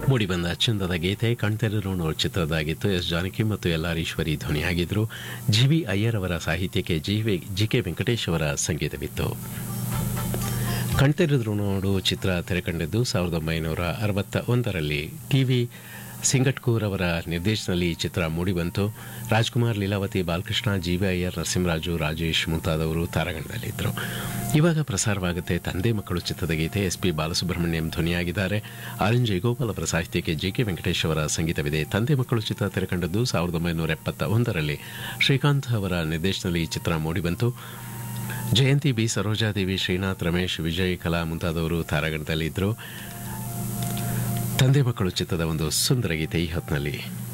ಮೂಡಿಬಂದ ಚಂದದ ಗೀತೆ ಕಣ್ತೆರರೋಣ ಚಿತ್ರದಾಗಿತ್ತು ಎಸ್ ಜಾನಕಿ ಮತ್ತು L R Eswari ಧ್ವನಿಯಾಗಿದ್ದರು ಜಿ ವಿ ಅಯ್ಯರ್ ಅವರ ಸಾಹಿತ್ಯಕ್ಕೆ G V G K Venkatesh ಅವರ ಸಂಗೀತವಿತ್ತು ಕಣ್ತೆರೆದ್ರು ನೋಡು ಚಿತ್ರ ತೆರೆಕಂಡಿದ್ದು ಸಾವಿರದ ಒಂಬೈನೂರ ಅರವತ್ತ ಒಂದರಲ್ಲಿ ಟಿವಿ ಸಿಂಗಟ್ಕೂರ್ ಅವರ ನಿರ್ದೇಶನದಲ್ಲಿ ಈ ಚಿತ್ರ ಮೂಡಿಬಂತು ರಾಜ್ಕುಮಾರ್ ಲೀಲಾವತಿ ಬಾಲಕೃಷ್ಣ ಜಿ ವಿ ಅಯ್ಯರ್ ನರಸಿಂಹರಾಜು ರಾಜೇಶ್ ಮುಂತಾದವರು ತಾರಾಗಣದಲ್ಲಿದ್ದರು ಇವಾಗ ಪ್ರಸಾರವಾಗುತ್ತೆ ತಂದೆ ಮಕ್ಕಳು ಚಿತ್ರದ ಗೀತೆ ಎಸ್ ಪಿ ಬಾಲಸುಬ್ರಹ್ಮಣ್ಯಂ ಧ್ವನಿಯಾಗಿದ್ದಾರೆ ಆರ್ ಎನ್ ಜಯಗೋಪಾಲ್ ಅವರ ಸಾಹಿತ್ಯಕ್ಕೆ ಜೆ ಕೆ ವೆಂಕಟೇಶ್ ಅವರ ಸಂಗೀತವಿದೆ ತಂದೆ ಮಕ್ಕಳು ಚಿತ್ರ ತೆರೆಕಂಡದ್ದು ಸಾವಿರದ ಒಂಬೈನೂರ ಎಪ್ಪತ್ತ ಒಂದರಲ್ಲಿ ಶ್ರೀಕಾಂತ್ ಅವರ ನಿರ್ದೇಶನದಲ್ಲಿ ಈ ಚಿತ್ರ ಮೂಡಿಬಂತು ಜಯಂತಿ ಬಿ ಸರೋಜಾದೇವಿ ಶ್ರೀನಾಥ್ ರಮೇಶ್ ವಿಜಯ್ ಕಲಾ ಮುಂತಾದವರು ತಾರಾಗಣದಲ್ಲಿದ್ದರು ತಂದೆ ಮಕ್ಕಳು ಚಿತ್ರದ ಒಂದು ಸುಂದರ ಗೀತೆ ಈ ಹೊತ್ತಿನಲ್ಲಿ